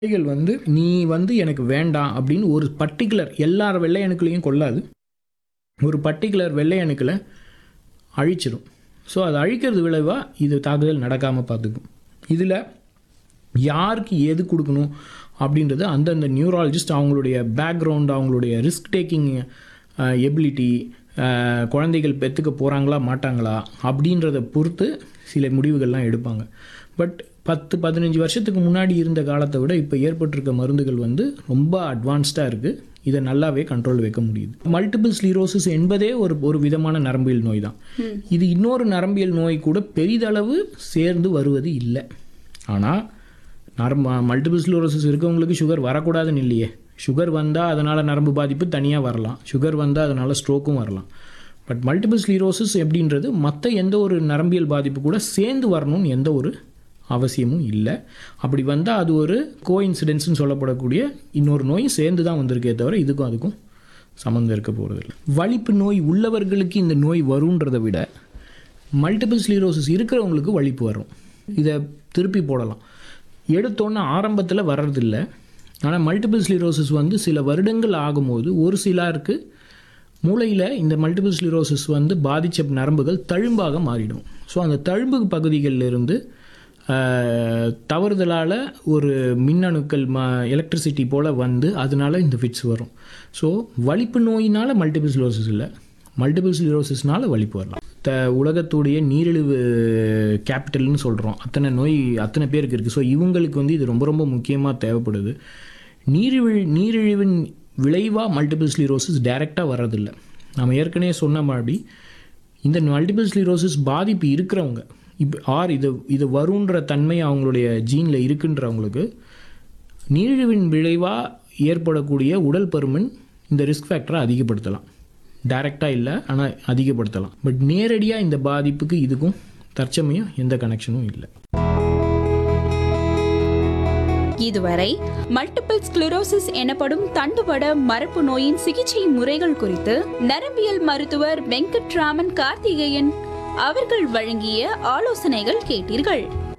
நோய்கள் வந்து நீ வந்து எனக்கு வேண்டாம் அப்படின்னு ஒரு பர்டிகுலர் எல்லார் வெள்ளை அணுக்களையும் கொல்லாது ஒரு பர்டிகுலர் வெள்ளை அணுக்களை அழிச்சிடும் ஸோ அதை அழிக்கிறது விளைவாக இது தாக்குதல் நடக்காமல் பார்த்துக்கும் இதில் யாருக்கு எது கொடுக்கணும் அப்படின்றது அந்தந்த நியூராலஜிஸ்ட் அவங்களுடைய பேக்ரவுண்ட் அவங்களுடைய ரிஸ்க் டேக்கிங் எபிலிட்டி குழந்தைகள் பெற்றுக்க போகிறாங்களா மாட்டாங்களா அப்படின்றத பொறுத்து சில முடிவுகள்லாம் எடுப்பாங்க பட் பத்து பதினஞ்சு வருஷத்துக்கு முன்னாடி இருந்த காலத்தை விட இப்போ ஏற்பட்டிருக்க மருந்துகள் வந்து ரொம்ப அட்வான்ஸ்டாக இருக்குது இதை நல்லாவே கண்ட்ரோல் வைக்க முடியுது மல்டிபிள் ஸ்லீரோசிஸ் என்பதே ஒரு ஒரு விதமான நரம்பியல் நோய் தான் இது இன்னொரு நரம்பியல் நோய் கூட பெரிதளவு சேர்ந்து வருவது இல்லை ஆனால் நரம்பு மல்டிபிள் ஸ்லோரோசிஸ் இருக்கவங்களுக்கு சுகர் வரக்கூடாதுன்னு இல்லையே சுகர் வந்தால் அதனால் நரம்பு பாதிப்பு தனியாக வரலாம் சுகர் வந்தால் அதனால் ஸ்ட்ரோக்கும் வரலாம் பட் மல்டிபிள் ஸ்லீரோசிஸ் எப்படின்றது மற்ற எந்த ஒரு நரம்பியல் பாதிப்பு கூட சேர்ந்து வரணும்னு எந்த ஒரு அவசியமும் இல்லை அப்படி வந்தால் அது ஒரு கோ இன்சிடென்ட்ஸ்னு சொல்லப்படக்கூடிய இன்னொரு நோயும் சேர்ந்து தான் வந்திருக்கே தவிர இதுக்கும் அதுக்கும் சம்மந்தம் இருக்க போகிறதில்ல வலிப்பு நோய் உள்ளவர்களுக்கு இந்த நோய் வருன்றதை விட மல்டிபிள் ஸ்லீரோசிஸ் இருக்கிறவங்களுக்கு வலிப்பு வரும் இதை திருப்பி போடலாம் எடுத்தோன்னே ஆரம்பத்தில் வர்றதில்ல ஆனால் மல்டிபிள் ஸ்லீரோசிஸ் வந்து சில வருடங்கள் ஆகும்போது ஒரு சிலருக்கு மூளையில் இந்த மல்டிபிள் ஸ்லீரோசிஸ் வந்து பாதித்த நரம்புகள் தழும்பாக மாறிடும் ஸோ அந்த தழும்பு பகுதிகளில் இருந்து தவறுதலால் ஒரு மின்னணுக்கள் ம எலக்ட்ரிசிட்டி போல் வந்து அதனால இந்த ஃபிட்ஸ் வரும் ஸோ வலிப்பு நோயினால் மல்டிபிள் ஸ்லோசிஸ் இல்லை மல்டிபிள் ஸ்லீரோசிஸ்னால வலிப்பு வரலாம் த உலகத்துடைய நீரிழிவு கேபிட்டல்னு சொல்கிறோம் அத்தனை நோய் அத்தனை பேருக்கு இருக்குது ஸோ இவங்களுக்கு வந்து இது ரொம்ப ரொம்ப முக்கியமாக தேவைப்படுது நீரிழிவு நீரிழிவின் விளைவாக மல்டிபிள் ஸ்லீரோசிஸ் டைரெக்டாக வர்றதில்லை நம்ம ஏற்கனவே சொன்ன மாதிரி இந்த மல்டிபிள் ஸ்லீரோசிஸ் பாதிப்பு இருக்கிறவங்க இப்போ ஆர் இது இது வருன்ற தன்மை அவங்களுடைய ஜீனில் இருக்குன்றவங்களுக்கு நீரிழிவின் விளைவாக ஏற்படக்கூடிய உடல் பருமன் இந்த ரிஸ்க் ஃபேக்டரை அதிகப்படுத்தலாம் டைரெக்டாக இல்லை ஆனால் அதிகப்படுத்தலாம் பட் நேரடியாக இந்த பாதிப்புக்கு இதுக்கும் தற்சமயம் எந்த கனெக்ஷனும் இல்லை இதுவரை மல்டிபிள் ஸ்க்ளரோசிஸ் எனப்படும் தண்டுவட மரபு நோயின் சிகிச்சை முறைகள் குறித்து நரம்பியல் மருத்துவர் வெங்கட்ராமன் கார்த்திகேயன் அவர்கள் வழங்கிய ஆலோசனைகள் கேட்டீர்கள்